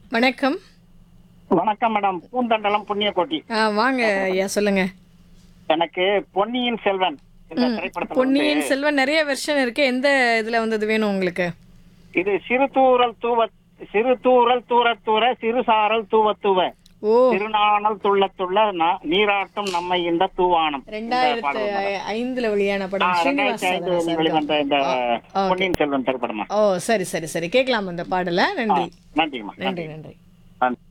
வணக்கம் வணக்கம் மேடம் பூந்தண்டலம் புண்ணியக்கோட்டி ஆ வாங்க ஐயா சொல்லுங்க எனக்கு பொன்னியின் செல்வன் இந்த திரைப்படத்துல பொன்னியின் வந்து செல்வன் நிறைய வெர்ஷன் இருக்கு எந்த இதுல வந்தது வேணும் உங்களுக்கு இது சிறு தூரல் தூவ சிறு தூரல் தூர தூர சிறு சாரல் தூவ தூவ ஓ திருநாணல் துள்ள துள்ள நா- நீராட்டும் நம்மை இந்த தூவானம் இந்த ரெண்டாயிரத்து பாடல் மேடம். ஐ- ஐந்துல வெளியான ஆ, படம் ஸ்ரீனிவாஸ் ரெண்டாயிரத்தி ஐந்து சார் வெளிவந்த இந்த ஆ, ஓகே. பொன்னியின் செல்வன் திரைப்படமா ஓ சரி சரி சரி கேட்கலாம் அந்த பாடல நன்றி நன்றிம்மா நன்றி நன்றி நன்றி